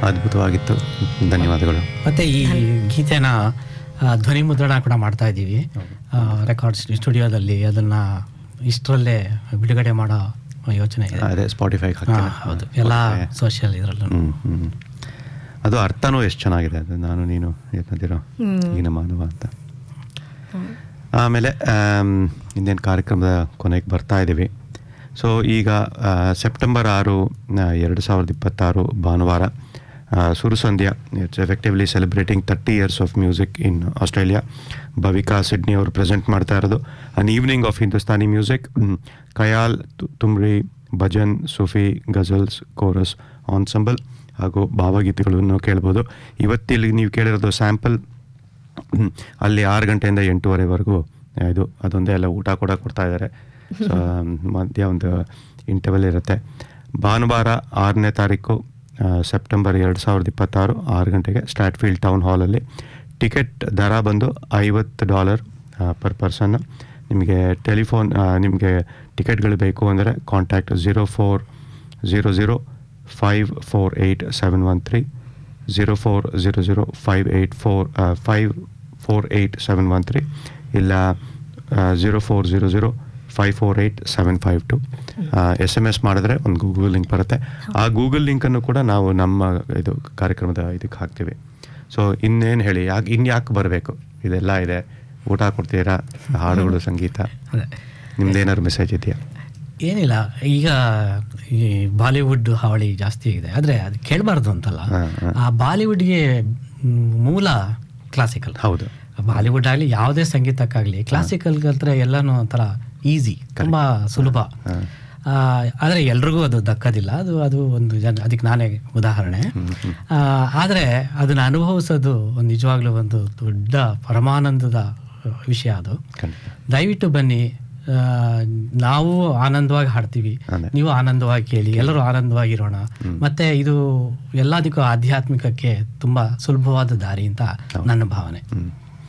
ಅದ್ಭುತವಾಗಿತ್ತು ಧನ್ಯವಾದಗಳು ಮತ್ತು ಈ ಗೀತೆನ ಆ, ಧ್ವನಿ ಮುದ್ರಣ ಕೂಡ ಮಾಡ್ತಾ ಇದ್ದೀವಿ ರೆಕಾರ್ಡ್ ಸ್ಟುಡಿಯೋದಲ್ಲಿ ಅದನ್ನು ಇಷ್ಟರಲ್ಲೇ ಬಿಡುಗಡೆ ಮಾಡೋ ಯೋಚನೆ ಇದೆ ಅದೇ ಸ್ಪಾಟಿಫೈಗೆ ಹಾ, ಹಾಕ್ತೀನಿ ಹೌದು ಎಲ್ಲ ಸೋಷಿಯಲ್ ಇದರಲ್ಲೂ ಹ್ಮ್, ಹ್ಮ್. ಅದು ಅರ್ಥನೂ ಎಷ್ಟು ಚೆನ್ನಾಗಿದೆ ಅದು ನಾನು ನೀನು ಏನದಿರೋ ಈಗಿನ ಮಾನವ ಅಂತ ಆಮೇಲೆ ಆಮ್, ಇಂದಿನ ಕಾರ್ಯಕ್ರಮದ ಕೊನೆಗೆ ಬರ್ತಾ ಇದ್ದೀವಿ ಸೊ ಈಗ ಆ, ಸೆಪ್ಟೆಂಬರ್ ಆರು ಆ, ಎರಡು ಸಾವಿರದ ಇಪ್ಪತ್ತಾರು ಭಾನುವಾರ ಆ, Sursandhya it's effectively celebrating thirty years of music in Australia Bhavika Sydney ಅವರು ಪ್ರೆಸೆಂಟ್ ಮಾಡ್ತಾ ಇರೋದು an evening of Hindustani music khayal ತು- ತುಮ್ರಿ ಭಜನ್ ಸುಫಿ ಗಜಲ್ಸ್ ಕೋರಸ್ ಆನ್ಸಂಬಲ್ ಹಾಗೂ ಭಾವಗೀತೆಗಳನ್ನು ಕೇಳ್ಬೋದು ಇವತ್ತಿಲ್ಲಿ ನೀವು ಕೇಳಿರೋದು ಸ್ಯಾಂಪಲ್ ಹ್ಮ್. ಅಲ್ಲಿ ಆರು ಗಂಟೆಯಿಂದ ಎಂಟೂವರೆವರೆಗೂ ಇದು ಅದೊಂದೇ ಎಲ್ಲ ಊಟ ಕೂಡ ಕೊಡ್ತಾ ಇದ್ದಾರೆ ಸೊ ಮಧ್ಯ ಒಂದು ಇಂಟರ್ವಲ್ ಇರುತ್ತೆ ಭಾನುವಾರ ಆರನೇ ತಾರೀಕು ಆ, ಸೆಪ್ಟೆಂಬರ್ ಎರಡು ಸಾವಿರದ ಇಪ್ಪತ್ತಾರು ಆರು ಗಂಟೆಗೆ ಸ್ಟ್ಯಾಟ್ಫೀಲ್ಡ್ ಟೌನ್ ಹಾಲಲ್ಲಿ ಟಿಕೆಟ್ ದರ ಬಂದು ಐವತ್ತು ಡಾಲರ್ ಪರ್ ಪರ್ಸನ್ ನಿಮಗೆ ಟೆಲಿಫೋನ್ ನಿಮಗೆ ಟಿಕೆಟ್ಗಳು ಬೇಕು ಅಂದರೆ contact zero four zero zero five four eight seven one three zero four zero zero five eight four five four eight seven one three ಇಲ್ಲ zero four zero zero five four eight seven five two S M S ಮಾಡಿದ್ರೆ ಒಂದು Google link ಬರುತ್ತೆ ಆ Google ಲಿಂಕನ್ನು ಕೂಡ ನಾವು ನಮ್ಮ ಇದು ಕಾರ್ಯಕ್ರಮದ ಇದಕ್ಕೆ ಹಾಕ್ತೀವಿ ಸೊ ಇನ್ನೇನು ಹೇಳಿ ಯಾಕೆ ಇನ್ಯಾಕೆ ಬರಬೇಕು ಇದೆಲ್ಲ ಇದೆ ಊಟ ಕೊಡ್ತೀರಾ ಹಾಡುಗಳು ಸಂಗೀತ ಅದೇ ನಿಮ್ದೇನಾದ್ರು ಮೆಸೇಜ್ ಇದೆಯಾ ಏನಿಲ್ಲ ಈಗ ಈ ಬಾಲಿವುಡ್ ಹಾವಳಿ ಜಾಸ್ತಿ ಇದೆ ಆದರೆ ಅದು ಕೇಳಬಾರ್ದು ಅಂತಲ್ಲ ಹಾ, ಹಾ. ಆ ಬಾಲಿವುಡ್ಗೆ ಮ್, ಮೂಲ ಕ್ಲಾಸಿಕಲ್ ಹೌದು ಬಾಲಿವುಡ್ ಆಗಲಿ ಯಾವುದೇ ಸಂಗೀತಕ್ಕಾಗಲಿ ಕ್ಲಾಸಿಕಲ್ ಕಲ್ತ್ರೆ ಎಲ್ಲನೂ ಒಂಥರ ಈಸಿ ತುಂಬ ಸುಲಭ ಹಾ. ಆ, ಆದರೆ ಎಲ್ರಿಗೂ ಅದು ದಕ್ಕದಿಲ್ಲ ಅದು ಅದು ಒಂದು ಜನ ಅದಕ್ಕೆ ನಾನೇ ಉದಾಹರಣೆ ಆ, ಆದರೆ ಅದನ್ನು ಅನುಭವಿಸೋದು ಒಂದು ನಿಜವಾಗ್ಲೂ ಒಂದು ದೊಡ್ಡ ಪರಮಾನಂದದ ವಿಷಯ ಅದು ಖಂಡಿತ ದಯವಿಟ್ಟು ಬನ್ನಿ ಆ, ನಾವು ಆನಂದವಾಗಿ ಹಾಡ್ತೀವಿ ಅದೇ. ನೀವು ಆನಂದವಾಗಿ ಕೇಳಿ ಎಲ್ಲರೂ ಆನಂದವಾಗಿರೋಣ ಮತ್ತೆ ಇದು ಎಲ್ಲದಕ್ಕೂ ಆಧ್ಯಾತ್ಮಿಕಕ್ಕೆ ತುಂಬಾ ಸುಲಭವಾದ ದಾರಿ ಅಂತ ನನ್ನ ಭಾವನೆ ಹ್ಮ್.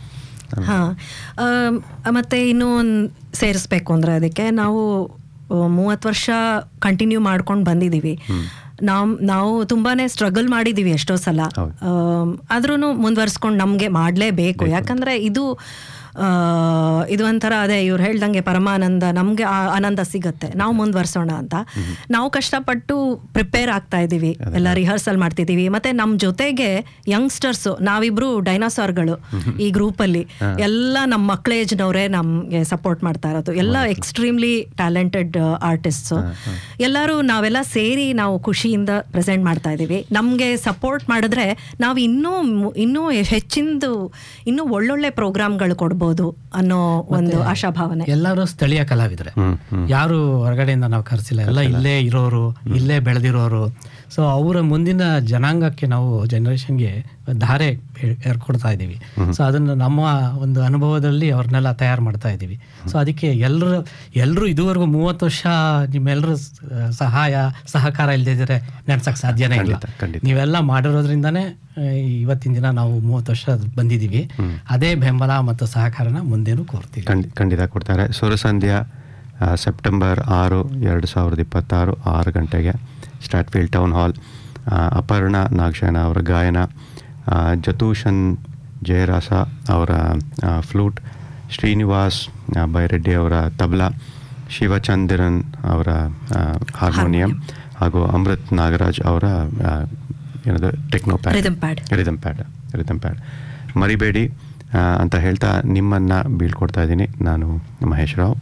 ಹಾ ಆಮ್, ಮತ್ತೆ ಇನ್ನೂ ಒಂದು ಸೇರಿಸ್ಬೇಕು ಅಂದ್ರೆ ಅದಕ್ಕೆ ನಾವು ಮೂವತ್ತು ವರ್ಷ ಕಂಟಿನ್ಯೂ ಮಾಡ್ಕೊಂಡು ಬಂದಿದ್ದೀವಿ ನಾವು ನಾವು ತುಂಬಾನೇ ಸ್ಟ್ರಗಲ್ ಮಾಡಿದ್ದೀವಿ ಎಷ್ಟೋ ಸಲ ಹೌದು. ಆದ್ರೂ ಮುಂದುವರ್ಸ್ಕೊಂಡು ನಮಗೆ ಮಾಡಲೇಬೇಕು ಯಾಕಂದ್ರೆ ಇದು ಆ, ಇದು ಒಂಥರ ಅದೇ ಇವ್ರು ಹೇಳ್ದಂಗೆ ಪರಮಾನಂದ ನಮಗೆ ಆನಂದ ಸಿಗತ್ತೆ ನಾವು ಮುಂದುವರ್ಸೋಣ ಅಂತ ನಾವು ಕಷ್ಟಪಟ್ಟು ಪ್ರಿಪೇರ್ ಆಗ್ತಾ ಇದ್ದೀವಿ ಎಲ್ಲ ರಿಹರ್ಸಲ್ ಮಾಡ್ತಿದ್ದೀವಿ ಮತ್ತೆ ನಮ್ಮ ಜೊತೆಗೆ ಯಂಗ್ಸ್ಟರ್ಸು ನಾವಿಬ್ರು ಡೈನಾಸಾರ್ಗಳು ಈ ಗ್ರೂಪಲ್ಲಿ ಎಲ್ಲ ನಮ್ಮ ಮಕ್ಕಳ ಏಜ್ನವರೇ ನಮಗೆ ಸಪೋರ್ಟ್ ಮಾಡ್ತಾ ಇರೋದು ಎಲ್ಲ ಎಕ್ಸ್ಟ್ರೀಮ್ಲಿ ಟ್ಯಾಲೆಂಟೆಡ್ ಆರ್ಟಿಸ್ಟ್ಸು ಎಲ್ಲರೂ ನಾವೆಲ್ಲ ಸೇರಿ ನಾವು ಖುಷಿಯಿಂದ ಪ್ರೆಸೆಂಟ್ ಮಾಡ್ತಾ ಇದ್ದೀವಿ ನಮಗೆ ಸಪೋರ್ಟ್ ಮಾಡಿದ್ರೆ ನಾವು ಇನ್ನೂ ಮು- ಇನ್ನೂ ಹೆಚ್ಚಿಂದು ಇನ್ನೂ ಒಳ್ಳೊಳ್ಳೆ ಪ್ರೋಗ್ರಾಮ್ಗಳು ಕೊಡ್ಬೋದು ಅನ್ನೋ ಒಂದು ಆಶಾಭಾವನೆ ಎಲ್ಲರೂ ಸ್ಥಳೀಯ ಕಲಾವಿದರೆ ಹ್ಮ್, ಹ್ಮ್. ಯಾರು ಹೊರಗಡೆಯಿಂದ ನಾವು ಕರೆಸಿಲ್ಲ ಎಲ್ಲ ಇಲ್ಲೇ ಇರೋರು ಇಲ್ಲೇ ಬೆಳೆದಿರೋರು ಸೊ ಅವರ ಮುಂದಿನ ಜನಾಂಗಕ್ಕೆ ನಾವು ಜನರೇಷನ್ಗೆ ಧಾರೆ ಏರ್- ಏರ್ಕೊಡ್ತಾ ಇದ್ದೀವಿ ಸೊ ಅದನ್ನು ನಮ್ಮ ಒಂದು ಅನುಭವದಲ್ಲಿ ಅವ್ರನ್ನೆಲ್ಲ ತಯಾರು ಮಾಡ್ತಾ ಇದ್ದೀವಿ ಸೊ ಅದಕ್ಕೆ ಎಲ್ಲರೂ ಎಲ್ಲರೂ ಇದುವರೆಗೂ ಮೂವತ್ತು ವರ್ಷ ನಿಮ್ಮೆಲ್ಲರ ಸ- ಸಹಾಯ ಸಹಕಾರ ಇಲ್ಲದಿದ್ದರೆ ನಡ್ಸಕ್ಕೆ ಸಾಧ್ಯನೇ ಇಲ್ಲ ಖಂಡಿತ, ಖಂಡಿತ. ನೀವೆಲ್ಲ ಮಾಡಿರೋದ್ರಿಂದನೇ ಆ, ಇವತ್ತಿನ ದಿನ ನಾವು ಮೂವತ್ತು ವರ್ಷ ಬಂದಿದ್ದೀವಿ ಅದೇ ಬೆಂಬಲ ಮತ್ತು ಸಹಕಾರನ ಮುಂದೇನು ಕೋರ್ತೀವಿ ಖಂಡಿ ಖಂಡಿತ ಕೊಡ್ತಾರೆ ಸುರಸಂಧ್ಯಾ ಆ, ಸೆಪ್ಟೆಂಬರ್ ಆರು ಎರಡು ಸಾವಿರದ ಇಪ್ಪತ್ತಾರು ಆರು ಗಂಟೆಗೆ ಸ್ಟ್ಯಾಟ್ಫೀಲ್ಡ್ ಟೌನ್ ಹಾಲ್ ಆ, ಅಪರ್ಣ ನಾಗಶಯನ ಅವರ ಗಾಯನ ಆ, ಜತೂಷನ್ ಜಯರಾಸ ಅವರ ಆ, ಫ್ಲೂಟ್ ಶ್ರೀನಿವಾಸ್ ಆ, ಬೈರೆಡ್ಡಿ ಅವರ ತಬಲಾ ಶಿವಚಂದ್ರನ್ ಅವರ ಆ, ಹಾರ್ಮೋನಿಯಂ ಹಾಗೂ ಅಮೃತ್ ನಾಗರಾಜ್ ಅವರ ಆ, ಏನದು techno pad Rhythm pad. Rhythm pad rhythm pad ಮರಿಬೇಡಿ ಆ, ಅಂತ ಹೇಳ್ತಾ ನಿಮ್ಮನ್ನು ಬೀಳ್ಕೊಡ್ತಾ ಇದ್ದೀನಿ ನಾನು ಮಹೇಶ್ ರಾವ್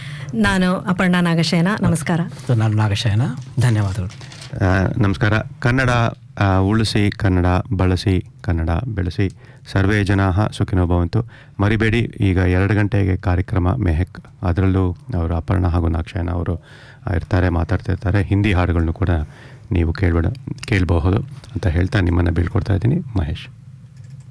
ನಾನು ಅಪರ್ಣಾ ನಾಗಶಯನ ನಮಸ್ಕಾರ ಮತ್ತು ನಾನು ನಾಗಶಯನ ಧನ್ಯವಾದಗಳು ಆ, ನಮಸ್ಕಾರ ಕನ್ನಡ ಆ, ಉಳಿಸಿ ಕನ್ನಡ ಬಳಸಿ ಕನ್ನಡ ಬೆಳೆಸಿ ಸರ್ವೇ ಜನಾ ಸುಖಿನೋ ಭವಂತು ಮರಿಬೇಡಿ ಈಗ ಎರಡು ಗಂಟೆಗೆ ಕಾರ್ಯಕ್ರಮ ಮೆಹಕ್ ಅದರಲ್ಲೂ ಅವರು ಅಪರ್ಣ ಹಾಗೂ ನಾಕ್ಷಯನ ಅವರು ಆ, ಇರ್ತಾರೆ ಮಾತಾಡ್ತಿರ್ತಾರೆ ಹಿಂದಿ ಹಾಡುಗಳನ್ನು ಕೂಡ ನೀವು ಕೇಳ್ಬೇಡ ಕೇಳಬಹುದು ಅಂತ ಹೇಳ್ತಾ ನಿಮ್ಮನ್ನು ಬೀಳ್ಕೊಡ್ತಾ ಇದ್ದೀನಿ ಮಹೇಶ್